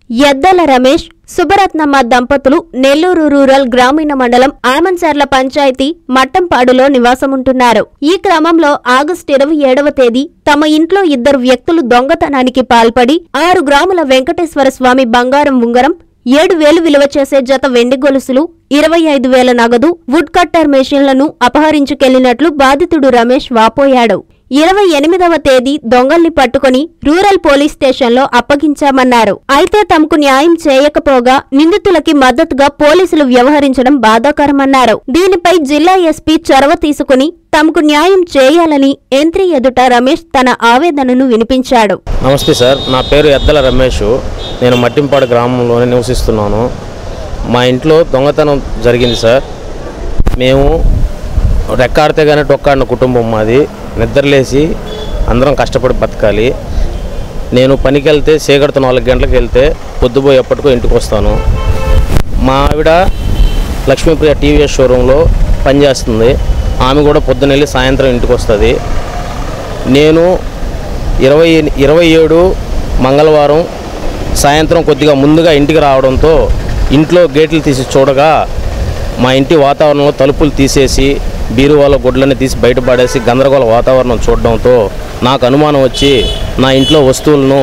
ఎద్దల రమేష్ సుబ్బరత్నమ్మ దంపతులు నెల్లూరు రూరల్ గ్రామీణ మండలం ఆమంచర్ల పంచాయతీ మట్టంపాడులో నివాసముంటున్నారు ఈ క్రమంలో ఆగస్టు ఇరవై ఏడవ తేదీ తమ ఇంట్లో ఇద్దరు వ్యక్తులు దొంగతనానికి పాల్పడి ఆరు గ్రాముల వెంకటేశ్వర స్వామి బంగారం ఉంగరం ఏడు వేలు విలువ చేసే జత వెండి గొలుసులు ఇరవై ఐదు వేల నగదు వుడ్ కట్టర్ మెషిన్లను అపహరించుకెళ్లినట్లు బాధితుడు రమేష్ వాపోయాడు ఇరవై ఎనిమిదవ తేదీ దొంగల్ని పట్టుకుని రూరల్ పోలీస్ స్టేషన్లో అప్పగించామన్నారు అయితే తమకు న్యాయం చేయకపోగా నిందితులకి మద్దతుగా పోలీసులు వ్యవహరించడం బాధాకరమన్నారు దీనిపై జిల్లా ఎస్పీ చొరవ తీసుకుని తమకు న్యాయం చేయాలని ఎంత్రి ఎదుట రమేష్ తన ఆవేదనను వినిపించాడు నమస్తే సార్ నా పేరు ఎద్దల రమేష్ నేను మట్టింపాడు గ్రామంలోనే నివసిస్తున్నాను మా ఇంట్లో దొంగతనం జరిగింది సార్ మేము రెక్కాడితే కానీ టొక్కాడిన కుటుంబం మాది నిద్రలేసి అందరం కష్టపడి బతకాలి నేను పనికి వెళ్తే చీకటితో నాలుగు గంటలకు వెళ్తే పొద్దుపోయి ఎప్పటికో ఇంటికి వస్తాను మా ఆవిడ లక్ష్మీప్రియ టీవీఎస్ షోరూంలో పనిచేస్తుంది ఆమె కూడా పొద్దున వెళ్ళి సాయంత్రం ఇంటికి వస్తుంది నేను ఇరవై ఇరవై ఏడు మంగళవారం సాయంత్రం కొద్దిగా ముందుగా ఇంటికి రావడంతో ఇంట్లో గేట్లు తీసి చూడగా మా ఇంటి వాతావరణంలో తలుపులు తీసేసి బీరువాల గుడ్లని తీసి బయటపడేసి గందరగోళ వాతావరణం చూడడంతో నాకు అనుమానం వచ్చి నా ఇంట్లో వస్తువులను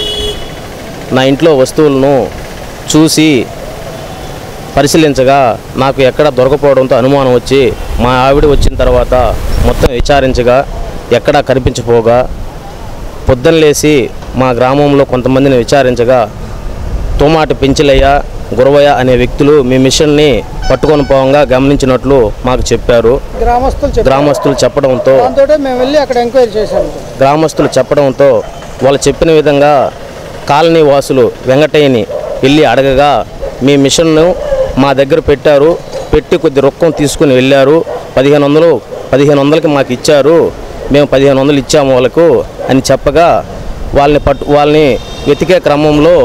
నా ఇంట్లో వస్తువులను చూసి పరిశీలించగా నాకు ఎక్కడ దొరకపోవడంతో అనుమానం వచ్చి మా ఆవిడ వచ్చిన తర్వాత మొత్తం విచారించగా ఎక్కడా కనిపించపోగా పొద్దున లేచి మా గ్రామంలో కొంతమందిని విచారించగా తోమాటి పెంచిలయ్య గురవయ్య అనే వ్యక్తులు మీ మిషన్ని పట్టుకొని పోవంగా గమనించినట్లు మాకు చెప్పారు గ్రామస్తులు చెప్పారు గ్రామస్తులు చెప్పడంతో దాంతో మేము వెళ్ళి అక్కడ ఎంక్వైరీ చేశాము గ్రామస్తులు చెప్పడంతో వాళ్ళు చెప్పిన విధంగా కాలనీ వాసులు వెంకటయ్యని వెళ్ళి అడగగా మీ మిషన్ను మా దగ్గర పెట్టారు పెట్టి కొద్ది రొక్కం తీసుకుని వెళ్ళారు పదిహేను వందలు పదిహేను వందలకి మాకు ఇచ్చారు మేము పదిహేను వందలు ఇచ్చాము వాళ్ళకు అని చెప్పగా వాళ్ళని పట్టు వాళ్ళని వెతికే క్రమంలో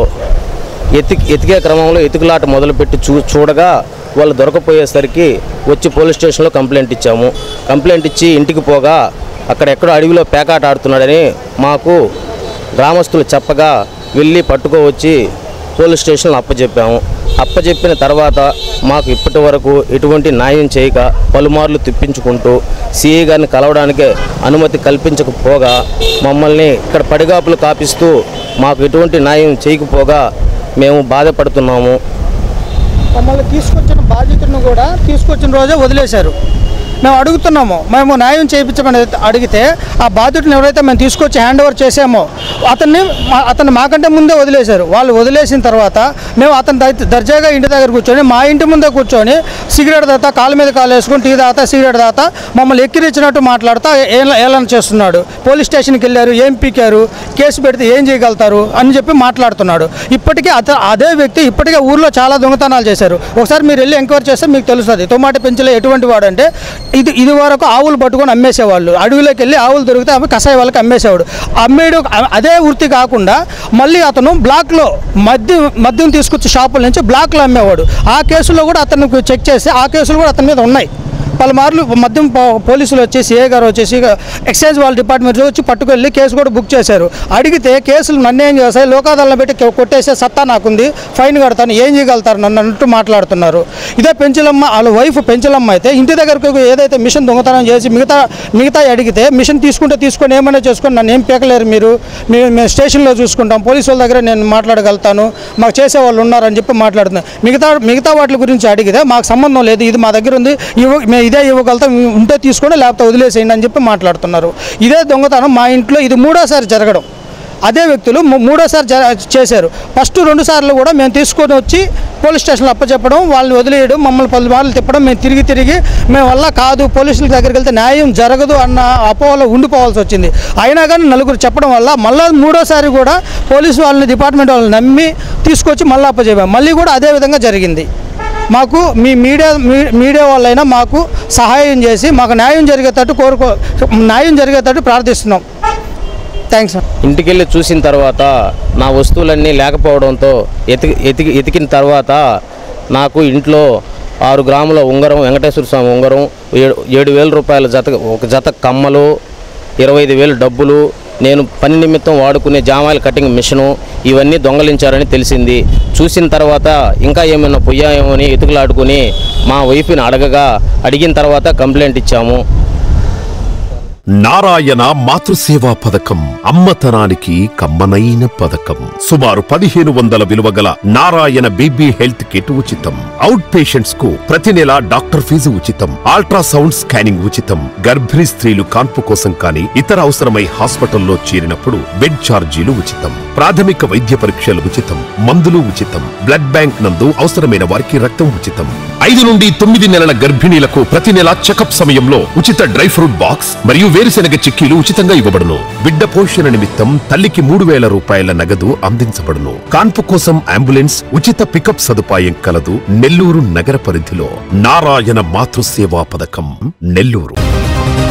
ఎతికి ఎతికే క్రమంలో ఎతుకులాట మొదలుపెట్టి చూ చూడగా వాళ్ళు దొరకపోయేసరికి వచ్చి పోలీస్ స్టేషన్లో కంప్లైంట్ ఇచ్చాము కంప్లైంట్ ఇచ్చి ఇంటికి పోగా అక్కడెక్కడో అడవిలో పేకాట ఆడుతున్నాడని మాకు గ్రామస్తులు చెప్పగా వెళ్ళి పట్టుకోవచ్చి పోలీస్ స్టేషన్లో అప్పచెప్పాము అప్పచెప్పిన తర్వాత మాకు ఇప్పటి వరకు ఎటువంటి న్యాయం చేయక పలుమార్లు తిప్పించుకుంటూ సిఐ గారిని కలవడానికే అనుమతి కల్పించకపోగా మమ్మల్ని ఇక్కడ పడిగాపులు కాపిస్తూ మాకు ఎటువంటి న్యాయం చేయకపోగా మేము బాధపడుతున్నాము మమ్మల్ని తీసుకొచ్చిన బాధితుడిని కూడా తీసుకొచ్చిన రోజే వదిలేశారు మేము అడుగుతున్నాము మేము న్యాయం చేయించమని అడిగితే ఆ బాధితుడిని ఎవరైతే మేము తీసుకొచ్చి హ్యాండ్ ఓవర్ చేసామో అతన్ని మా- అతన్ని మాకంటే ముందే వదిలేశారు వాళ్ళు వదిలేసిన తర్వాత మేము అతని దై- దర్జాగా ఇంటి దగ్గర కూర్చొని మా ఇంటి ముందే కూర్చొని సిగరెట్ దాత కాలు మీద కాలు వేసుకొని టీ దాత సిగరెట్ దాత మమ్మల్ని ఎక్కిరించినట్టు మాట్లాడుతూ ఏల- ఏలన చేస్తున్నాడు పోలీస్ స్టేషన్కి వెళ్ళారు ఏం పీకారు కేసు పెడితే ఏం చేయగలుగుతారు అని చెప్పి మాట్లాడుతున్నాడు ఇప్పటికీ అత అదే వ్యక్తి ఇప్పటికే ఊర్లో చాలా దొంగతనాలు చేశారు ఒకసారి మీరు వెళ్ళి ఎంక్వైరీ చేస్తే మీకు తెలుస్తుంది తోమాటి పెంచలే ఎటువంటి వాడు అంటే ఇది ఇది వరకు ఆవులు పట్టుకొని అమ్మేసేవాళ్ళు అడవిలోకి వెళ్ళి ఆవులు దొరికితే అవి కషాయ వాళ్ళకి అమ్మేసేవాడు అమ్మేడు అదే వృత్తి కాకుండా మళ్ళీ అతను బ్లాక్లో మద్యం మద్యం తీసుకొచ్చి షాపుల నుంచి బ్లాక్లో అమ్మేవాడు ఆ కేసులో కూడా అతను చెక్ చేసి ఆ కేసులు కూడా అతని మీద ఉన్నాయి పలుమార్లు మద్యం పో- పోలీసులు వచ్చి సిఏ గారు వచ్చేసి ఎక్సైజ్ వాళ్ళ డిపార్ట్మెంట్ వచ్చి పట్టుకెళ్ళి కేసు కూడా బుక్ చేశారు అడిగితే కేసులు నన్ను ఏం చేస్తాయి లోకాదాలను పెట్టి కొ- కొట్టేసే సత్తా నాకుంది ఫైన్ కడతాను ఏం చేయగలుగుతారు నన్ను అన్నట్టు మాట్లాడుతున్నారు ఇదే పెంచలమ్మ వాళ్ళ వైఫ్ పెంచలమ్మ అయితే ఇంటి దగ్గరకు ఏదైతే మిషన్ దొంగతనం చేసి మిగతా మిగతా అడిగితే మిషన్ తీసుకుంటే తీసుకొని ఏమైనా చేసుకొని నన్ను ఏం పీకలేరు మీరు మేము మేము స్టేషన్లో చూసుకుంటాం పోలీసు వాళ్ళ దగ్గర నేను మాట్లాడగలుగుతాను మాకు చేసే వాళ్ళు ఉన్నారని చెప్పి మాట్లాడుతున్నారు మిగతా మిగతా వాటి గురించి అడిగితే మాకు సంబంధం లేదు ఇది మా దగ్గర ఉంది ఇవ్వ మేము ఇదే ఇవ్వగలుగుతాం ఉంటే తీసుకోండి లేకపోతే వదిలేసేయండి అని చెప్పి మాట్లాడుతున్నారు ఇదే దొంగతనం మా ఇంట్లో ఇది మూడోసారి జరగడం అదే వ్యక్తులు మూ- మూడోసారి జ- చేశారు ఫస్ట్ రెండు సార్లు కూడా మేము తీసుకొని వచ్చి పోలీస్ స్టేషన్లో అప్పచెప్పడం వాళ్ళని వదిలేయడం మమ్మల్ని పలు మార్లు తిప్పడం మేము తిరిగి తిరిగి మేము వల్ల కాదు పోలీసుల దగ్గరికి వెళ్తే న్యాయం జరగదు అన్న అపోహలో ఉండిపోవాల్సి వచ్చింది అయినా కానీ నలుగురు చెప్పడం వల్ల మళ్ళీ మూడోసారి కూడా పోలీసు వాళ్ళని డిపార్ట్మెంట్ వాళ్ళని నమ్మి తీసుకొచ్చి మళ్ళీ అప్పచెప్పాం మళ్ళీ కూడా అదే విధంగా జరిగింది మాకు మీ మీడియా మీ- మీడియా వాళ్ళైనా మాకు సహాయం చేసి మాకు న్యాయం జరిగేటట్టు కోరుకో న్యాయం జరిగేటట్టు ప్రార్థిస్తున్నాం థ్యాంక్స్ ఇంటికెళ్ళి చూసిన తర్వాత నా వస్తువులన్నీ లేకపోవడంతో ఎతికి ఎతికి ఎతికిన తర్వాత నాకు ఇంట్లో ఆరు గ్రాముల ఉంగరం వెంకటేశ్వర స్వామి ఉంగరం ఏడు ఏడు వేల రూపాయల జత ఒక జత కమ్మలు ఇరవై ఐదు వేలు డబ్బులు నేను పని నిమిత్తం వాడుకునే జామాయిల్ కటింగ్ మిషను ఇవన్నీ దొంగలించారని తెలిసింది చూసిన తర్వాత ఇంకా ఏమైనా పొయ్యాయేమో అని ఎతుకులాడుకుని మా వైఫ్ని అడగగా అడిగిన తర్వాత కంప్లైంట్ ఇచ్చాము నారాయణ మాతృసేవా పథకం అమ్మతనానికి కమ్మనైన పథకం సుమారు పదిహేను వందల విలువ గల నారాయణ బీబీ హెల్త్ కిట్ ఉచితం అవుట్ పేషెంట్స్ కు ప్రతి నెల డాక్టర్ ఫీజు ఉచితం అల్ట్రాసౌండ్ స్కానింగ్ ఉచితం గర్భిణీ స్త్రీలు కాన్పు కోసం కానీ ఇతర అవసరమై హాస్పిటల్లో చేరినప్పుడు బెడ్ ఛార్జీలు ఉచితం ప్రాథమిక వైద్య పరీక్షలు ఉచితం మందులు ఉచితం బ్లడ్ బ్యాంక్ నందు అవసరమైన వారికి రక్తం ఉచితం ఐదు నుండి తొమ్మిది నెలల గర్భిణీలకు ప్రతి నెల చెకప్ సమయంలో ఉచిత డ్రై ఫ్రూట్ బాక్స్ మరియు వేరుశెనగ చిక్కీలు ఉచితంగా ఇవ్వబడును బిడ్డ పోషణ నిమిత్తం తల్లికి మూడు వేల రూపాయల నగదు అందించబడును కాన్పు కోసం అంబులెన్స్ ఉచిత పికప్ సదుపాయం కలదు నెల్లూరు నగర పరిధిలో నారాయణ మాతృసేవా పథకం నెల్లూరు